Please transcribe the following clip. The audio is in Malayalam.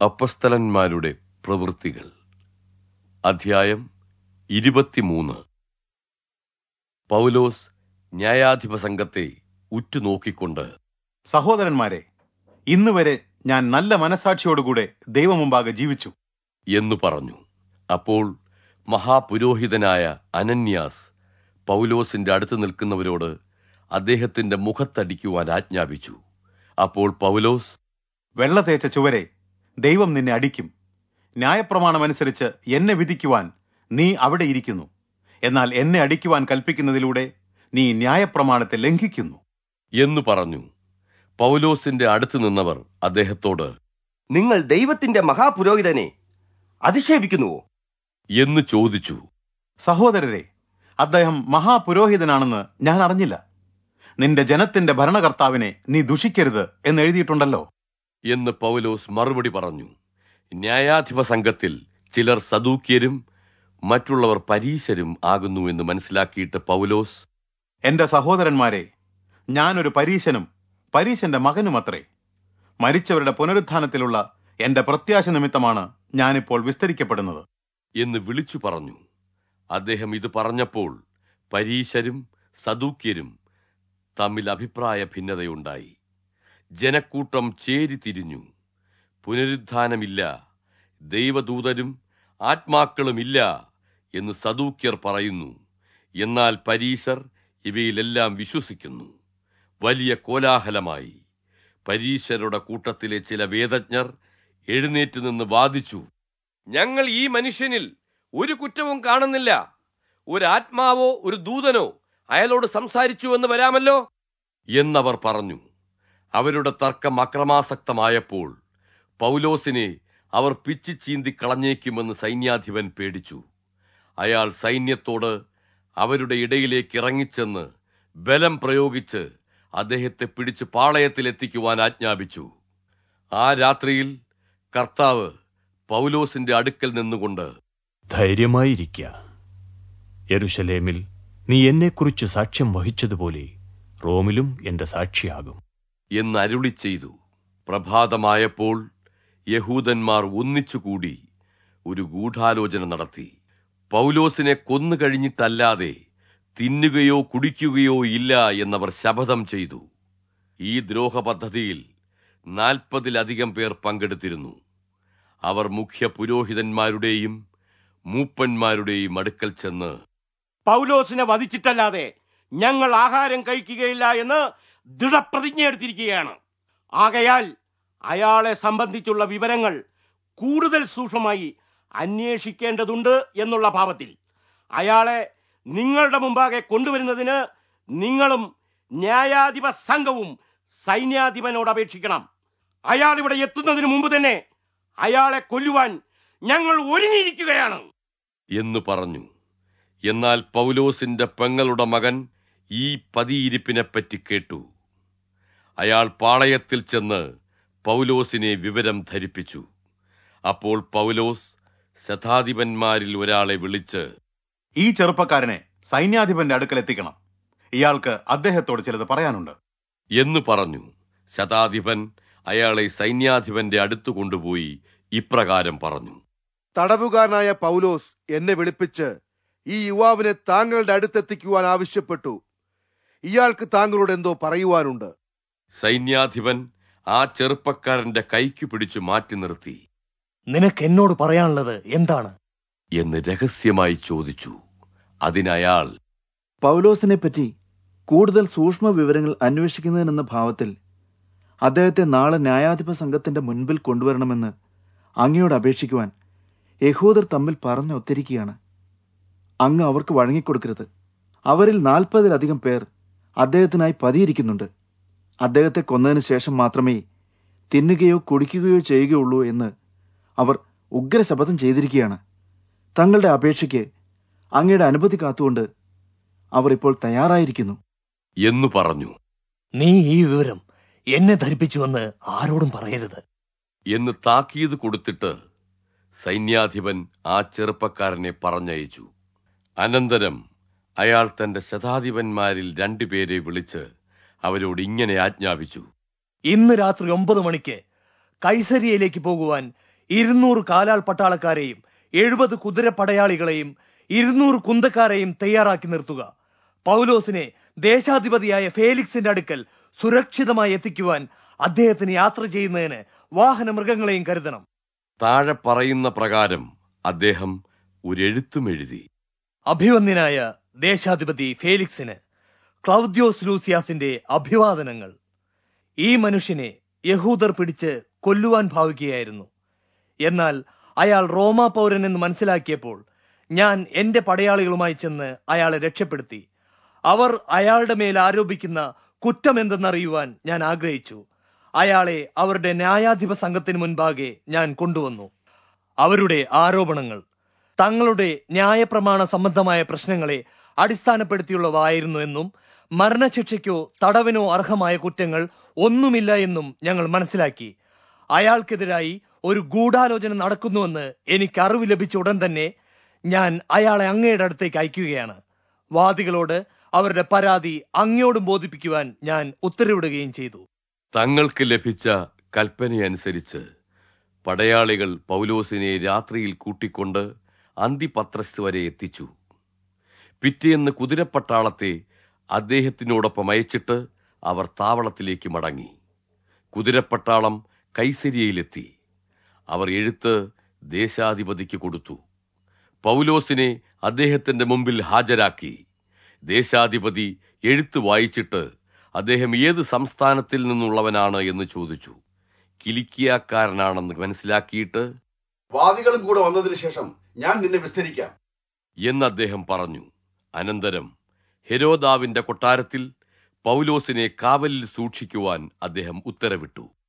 അപ്പസ്തലന്മാരുടെ പ്രവൃത്തികൾ അധ്യായം ഇരുപത്തിമൂന്ന് പൗലോസ് ന്യായാധിപ സംഘത്തെ ഉറ്റുനോക്കിക്കൊണ്ട് സഹോദരന്മാരെ ഇന്നുവരെ ഞാൻ നല്ല മനസാക്ഷിയോടുകൂടെ ദൈവമുമ്പാകെ ജീവിച്ചു എന്നു പറഞ്ഞു അപ്പോൾ മഹാപുരോഹിതനായ അനന്യാസ് പൗലോസിന്റെ അടുത്ത് നിൽക്കുന്നവരോട് അദ്ദേഹത്തിന്റെ മുഖത്തടിക്കുവാൻ ആജ്ഞാപിച്ചു അപ്പോൾ പൗലോസ് വെള്ള തേച്ച ചുവരെ ദൈവം നിന്നെ അടിക്കും ന്യായപ്രമാണമനുസരിച്ച് എന്നെ വിധിക്കുവാൻ നീ അവിടെ ഇരിക്കുന്നു എന്നാൽ എന്നെ അടിക്കുവാൻ കൽപ്പിക്കുന്നതിലൂടെ നീ ന്യായപ്രമാണത്തെ ലംഘിക്കുന്നു എന്നു പറഞ്ഞു പൗലോസിന്റെ അടുത്ത് നിന്നവർ അദ്ദേഹത്തോട് നിങ്ങൾ ദൈവത്തിന്റെ മഹാപുരോഹിതനെ അധിക്ഷേപിക്കുന്നുവോ എന്ന് ചോദിച്ചു സഹോദരരെ അദ്ദേഹം മഹാപുരോഹിതനാണെന്ന് ഞാൻ അറിഞ്ഞില്ല നിന്റെ ജനത്തിന്റെ ഭരണകർത്താവിനെ നീ ദുഷിക്കരുത് എന്ന് എഴുതിയിട്ടുണ്ടല്ലോ എന്ന് പൗലോസ് മറുപടി പറഞ്ഞു ന്യായാധിപ സംഘത്തിൽ ചിലർ സദൂക്യരും മറ്റുള്ളവർ പരീശരും ആകുന്നു എന്ന് മനസ്സിലാക്കിയിട്ട് പൗലോസ് എന്റെ സഹോദരന്മാരെ ഞാനൊരു പരീശനും പരീശന്റെ മകനുമത്രേ മരിച്ചവരുടെ പുനരുത്ഥാനത്തിലുള്ള എന്റെ പ്രത്യാശ നിമിത്തമാണ് ഞാനിപ്പോൾ വിസ്തരിക്കപ്പെടുന്നത് എന്ന് വിളിച്ചു പറഞ്ഞു അദ്ദേഹം ഇത് പറഞ്ഞപ്പോൾ പരീശരും സദൂക്യരും തമ്മിൽ അഭിപ്രായ ഭിന്നതയുണ്ടായി ജനക്കൂട്ടം ചേരി തിരിഞ്ഞു പുനരുത്ഥാനമില്ല ദൈവദൂതരും ആത്മാക്കളുമില്ല എന്ന് സദൂക്യർ പറയുന്നു എന്നാൽ പരീശർ ഇവയിലെല്ലാം വിശ്വസിക്കുന്നു വലിയ കോലാഹലമായി പരീശരുടെ കൂട്ടത്തിലെ ചില വേദജ്ഞർ എഴുന്നേറ്റ് നിന്ന് വാദിച്ചു ഞങ്ങൾ ഈ മനുഷ്യനിൽ ഒരു കുറ്റവും കാണുന്നില്ല ഒരു ആത്മാവോ ഒരു ദൂതനോ അയാളോട് സംസാരിച്ചു എന്ന് വരാമല്ലോ എന്നവർ പറഞ്ഞു അവരുടെ തർക്കം അക്രമാസക്തമായപ്പോൾ പൗലോസിനെ അവർ പിച്ചി ചീന്തി കളഞ്ഞേക്കുമെന്ന് സൈന്യാധിപൻ പേടിച്ചു അയാൾ സൈന്യത്തോട് അവരുടെ ഇടയിലേക്ക് ഇറങ്ങിച്ചെന്ന് ബലം പ്രയോഗിച്ച് അദ്ദേഹത്തെ പിടിച്ച് പാളയത്തിലെത്തിക്കുവാൻ ആജ്ഞാപിച്ചു ആ രാത്രിയിൽ കർത്താവ് പൗലോസിന്റെ അടുക്കൽ നിന്നുകൊണ്ട് ധൈര്യമായിരിക്ക യെരുശലേമിൽ നീ എന്നെക്കുറിച്ച് സാക്ഷ്യം വഹിച്ചതുപോലെ റോമിലും എന്റെ സാക്ഷിയാകും എന്ന് അരുളി ചെയ്തു പ്രഭാതമായപ്പോൾ യഹൂദന്മാർ ഒന്നിച്ചുകൂടി ഒരു ഗൂഢാലോചന നടത്തി പൗലോസിനെ കൊന്നു കഴിഞ്ഞിട്ടല്ലാതെ തിന്നുകയോ കുടിക്കുകയോ ഇല്ല എന്നവർ ശപഥം ചെയ്തു ഈ ദ്രോഹ പദ്ധതിയിൽ നാൽപ്പതിലധികം പേർ പങ്കെടുത്തിരുന്നു അവർ മുഖ്യ പുരോഹിതന്മാരുടെയും മൂപ്പന്മാരുടെയും അടുക്കൽ ചെന്ന് പൗലോസിനെ വധിച്ചിട്ടല്ലാതെ ഞങ്ങൾ ആഹാരം കഴിക്കുകയില്ല എന്ന് ദൃഢപ്രതിജ്ഞ എടുത്തിരിക്കുകയാണ് ആകയാൽ അയാളെ സംബന്ധിച്ചുള്ള വിവരങ്ങൾ കൂടുതൽ സൂക്ഷ്മമായി അന്വേഷിക്കേണ്ടതുണ്ട് എന്നുള്ള ഭാവത്തിൽ അയാളെ നിങ്ങളുടെ മുമ്പാകെ കൊണ്ടുവരുന്നതിന് നിങ്ങളും ന്യായാധിപ സംഘവും സൈന്യാധിപനോട് അപേക്ഷിക്കണം അയാൾ ഇവിടെ എത്തുന്നതിന് മുമ്പ് തന്നെ അയാളെ കൊല്ലുവാൻ ഞങ്ങൾ ഒരുങ്ങിയിരിക്കുകയാണ് എന്നു പറഞ്ഞു എന്നാൽ പൗലോസിന്റെ പെങ്ങളുടെ മകൻ ഈ പതിയിരിപ്പിനെപ്പറ്റി കേട്ടു അയാൾ പാളയത്തിൽ ചെന്ന് പൗലോസിനെ വിവരം ധരിപ്പിച്ചു അപ്പോൾ പൗലോസ് ശതാധിപന്മാരിൽ ഒരാളെ വിളിച്ച് ഈ ചെറുപ്പക്കാരനെ സൈന്യാധിപന്റെ അടുക്കൽ എത്തിക്കണം ഇയാൾക്ക് അദ്ദേഹത്തോട് ചിലത് പറയാനുണ്ട് എന്ന് പറഞ്ഞു ശതാധിപൻ അയാളെ സൈന്യാധിപന്റെ അടുത്തു കൊണ്ടുപോയി ഇപ്രകാരം പറഞ്ഞു തടവുകാരനായ പൗലോസ് എന്നെ വിളിപ്പിച്ച് ഈ യുവാവിനെ താങ്കളുടെ അടുത്തെത്തിക്കുവാൻ ആവശ്യപ്പെട്ടു ഇയാൾക്ക് താങ്കളോട് എന്തോ പറയുവാനുണ്ട് സൈന്യാധിപൻ ആ ചെറുപ്പക്കാരന്റെ കൈക്കു പിടിച്ചു മാറ്റി നിർത്തി നിനക്ക് എന്നോട് പറയാനുള്ളത് എന്താണ് എന്ന് രഹസ്യമായി ചോദിച്ചു അതിനയാൾ പൗലോസിനെ പറ്റി കൂടുതൽ സൂക്ഷ്മ വിവരങ്ങൾ അന്വേഷിക്കുന്നതിനെന്ന ഭാവത്തിൽ അദ്ദേഹത്തെ നാളെ ന്യായാധിപ സംഘത്തിന്റെ മുൻപിൽ കൊണ്ടുവരണമെന്ന് അങ്ങയോട് അപേക്ഷിക്കുവാൻ യഹൂദർ തമ്മിൽ പറഞ്ഞൊത്തിരിക്കുകയാണ് അങ്ങ് അവർക്ക് വഴങ്ങിക്കൊടുക്കരുത് അവരിൽ നാൽപ്പതിലധികം പേർ അദ്ദേഹത്തിനായി പതിയിരിക്കുന്നുണ്ട് അദ്ദേഹത്തെ കൊന്നതിന് ശേഷം മാത്രമേ തിന്നുകയോ കുടിക്കുകയോ ചെയ്യുകയുള്ളൂ എന്ന് അവർ ഉഗ്രശപഥം ചെയ്തിരിക്കുകയാണ് തങ്ങളുടെ അപേക്ഷയ്ക്ക് അങ്ങയുടെ അനുമതി കാത്തുകൊണ്ട് അവർ ഇപ്പോൾ തയ്യാറായിരിക്കുന്നു എന്നു പറഞ്ഞു നീ ഈ വിവരം എന്നെ ധരിപ്പിച്ചുവെന്ന് ആരോടും പറയരുത് എന്ന് താക്കീത് കൊടുത്തിട്ട് സൈന്യാധിപൻ ആ ചെറുപ്പക്കാരനെ പറഞ്ഞയച്ചു അനന്തരം അയാൾ തന്റെ ശതാധിപന്മാരിൽ രണ്ടുപേരെ വിളിച്ച് അവരോട് ഇങ്ങനെ ആജ്ഞാപിച്ചു ഇന്ന് രാത്രി ഒമ്പത് മണിക്ക് കൈസരിയയിലേക്ക് പോകുവാൻ ഇരുന്നൂറ് കാലാൾ പട്ടാളക്കാരെയും എഴുപത് കുതിര പടയാളികളെയും ഇരുന്നൂറ് കുന്തക്കാരെയും തയ്യാറാക്കി നിർത്തുക പൗലോസിനെ ദേശാധിപതിയായ ഫേലിക്സിന്റെ അടുക്കൽ സുരക്ഷിതമായി എത്തിക്കുവാൻ അദ്ദേഹത്തിന് യാത്ര ചെയ്യുന്നതിന് വാഹന മൃഗങ്ങളെയും കരുതണം താഴെ പറയുന്ന പ്രകാരം അദ്ദേഹം ഒരെഴുത്തും എഴുതി അഭിവന്ദ്യനായ ദേശാധിപതി ഫേലിക്സിന് ക്ലൗദ്യോസ് ലൂസിയാസിന്റെ അഭിവാദനങ്ങൾ ഈ മനുഷ്യനെ യഹൂദർ പിടിച്ച് കൊല്ലുവാൻ ഭാവിക്കുകയായിരുന്നു എന്നാൽ അയാൾ റോമാ പൗരൻ എന്ന് മനസ്സിലാക്കിയപ്പോൾ ഞാൻ എന്റെ പടയാളികളുമായി ചെന്ന് അയാളെ രക്ഷപ്പെടുത്തി അവർ അയാളുടെ മേൽ ആരോപിക്കുന്ന കുറ്റമെന്തെന്നറിയുവാൻ ഞാൻ ആഗ്രഹിച്ചു അയാളെ അവരുടെ ന്യായാധിപ സംഘത്തിന് മുൻപാകെ ഞാൻ കൊണ്ടുവന്നു അവരുടെ ആരോപണങ്ങൾ തങ്ങളുടെ ന്യായപ്രമാണ സംബന്ധമായ പ്രശ്നങ്ങളെ അടിസ്ഥാനപ്പെടുത്തിയുള്ളവായിരുന്നു എന്നും മരണശിക്ഷയ്ക്കോ തടവിനോ അർഹമായ കുറ്റങ്ങൾ ഒന്നുമില്ല എന്നും ഞങ്ങൾ മനസ്സിലാക്കി അയാൾക്കെതിരായി ഒരു ഗൂഢാലോചന നടക്കുന്നുവെന്ന് എനിക്ക് അറിവ് ലഭിച്ച ഉടൻ തന്നെ ഞാൻ അയാളെ അങ്ങയുടെ അടുത്തേക്ക് അയക്കുകയാണ് വാദികളോട് അവരുടെ പരാതി അങ്ങയോടും ബോധിപ്പിക്കുവാൻ ഞാൻ ഉത്തരവിടുകയും ചെയ്തു തങ്ങൾക്ക് ലഭിച്ച കൽപ്പനയനുസരിച്ച് പടയാളികൾ പൗലോസിനെ രാത്രിയിൽ കൂട്ടിക്കൊണ്ട് അന്തിപത്രസ് വരെ എത്തിച്ചു പിറ്റേന്ന് കുതിരപ്പട്ടാളത്തെ അദ്ദേഹത്തിനോടൊപ്പം അയച്ചിട്ട് അവർ താവളത്തിലേക്ക് മടങ്ങി കുതിരപ്പട്ടാളം കൈസരിയയിലെത്തി അവർ എഴുത്ത് ദേശാധിപതിക്ക് കൊടുത്തു പൗലോസിനെ അദ്ദേഹത്തിന്റെ മുമ്പിൽ ഹാജരാക്കി ദേശാധിപതി എഴുത്ത് വായിച്ചിട്ട് അദ്ദേഹം ഏത് സംസ്ഥാനത്തിൽ നിന്നുള്ളവനാണ് എന്ന് ചോദിച്ചു കിലിക്കിയാക്കാരനാണെന്ന് മനസ്സിലാക്കിയിട്ട് വാദികളും കൂടെ വന്നതിന് ശേഷം ഞാൻ നിന്നെ വിസ്തരിക്കാം എന്ന് അദ്ദേഹം പറഞ്ഞു അനന്തരം ഹെരോദാവിന്റെ കൊട്ടാരത്തിൽ പൗലോസിനെ കാവലിൽ സൂക്ഷിക്കുവാൻ അദ്ദേഹം ഉത്തരവിട്ടു